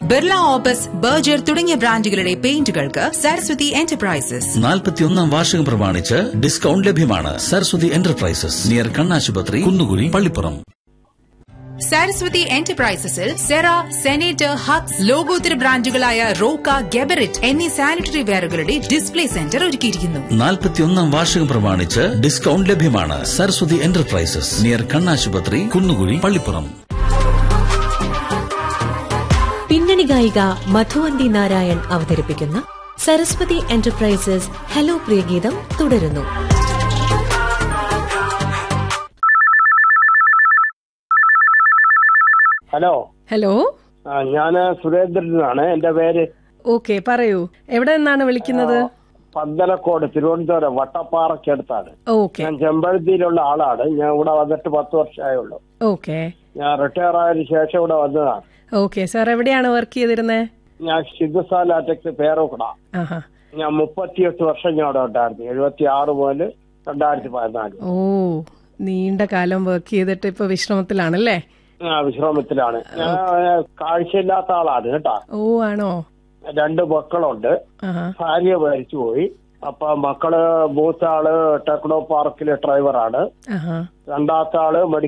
Birla opus Berger തുടങ്ങിയ ബ്രാൻഡുകളുടെ പെയിന്റുകൾക്ക് Saraswati enterprises നാൽപ്പത്തിയൊന്നാം വാർഷികം പ്രമാണിച്ച് ഡിസ്കൗണ്ട് ലഭ്യമാണ് സരസ്വതി എന്റർപ്രൈസസ് നിയർ കണ്ണാശുപത്രി കുന്നുകുഴി പള്ളിപ്പുറം സരസ്വതി എന്റർപ്രൈസസിൽ സെറ സെനേറ്റർ ഹക്സ് ലോകോത്തര ബ്രാൻഡുകളായ റോക്ക ഗെബറിറ്റ് എന്നീ സാനിറ്ററി വെയറുകളുടെ ഡിസ്പ്ലേ സെന്റർ ഒരുക്കിയിരിക്കുന്നു നാൽപ്പത്തിയൊന്നാം വാർഷികം പ്രമാണിച്ച് ഡിസ്കൗണ്ട് ലഭ്യമാണ് സരസ്വതി എന്റർപ്രൈസസ് നിയർ കണ്ണാശുപത്രി കുന്നുകുഴി പള്ളിപ്പുറം പിന്നണി ഗായിക മധുവന്തി നാരായൺ അവതരിപ്പിക്കുന്ന സരസ്വതി എന്റർപ്രൈസസ് ഹലോ പ്രിയഗീതം തുടരുന്നു ഹലോ ഹലോ ആ, ഞാന് സുരേന്ദ്രനാണ് എന്റെ പേര് ഓക്കെ പറയൂ എവിടെ നിന്നാണ് വിളിക്കുന്നത് പന്തലക്കോട് തിരുവനന്തപുരം വട്ടപ്പാറക്കടുത്താണ് ഓക്കെ ഞാൻ ചെമ്പഴത്തിയിലുള്ള ആളാണ് ഞാൻ ഇവിടെ വന്നിട്ട് പത്ത് വർഷമായുള്ളൂ ഓക്കെ ഞാൻ റിട്ടയർ ആയതിനു ശേഷം ഇവിടെ വന്നതാണ് ഓക്കെ സാർ എവിടെയാണ് വർക്ക് ചെയ്തിരുന്നത് ഞാൻ സിദ്ധുസാ ലാറ്റക്സ് പേരോക്കട ആഹാ ഞാൻ മുപ്പത്തിയെട്ട് വർഷം ഞാൻ അവിടെ ഉണ്ടായിരുന്നു എഴുപത്തി ആറ് മുതൽ രണ്ടായിരത്തി പതിനാല് ഓ നീണ്ട കാലം വർക്ക് ചെയ്തിട്ട് ഇപ്പൊ വിശ്രമത്തിലാണല്ലേ ആ വിശ്രമത്തിലാണ് ഞാൻ ആ, കാഴ്ചയില്ലാത്ത ആളാണ് കേട്ടാ ഓ ആണോ രണ്ട് മക്കളുണ്ട് ആഹാ ഭാര്യ മരിച്ചുപോയി അപ്പൊ മക്കള് മൂത്ത ആള് ടെക്നോ പാർക്കിലെ ഡ്രൈവറാണ് ആഹാ രണ്ടാമത്തെ ആള് മെഡിക്കൽ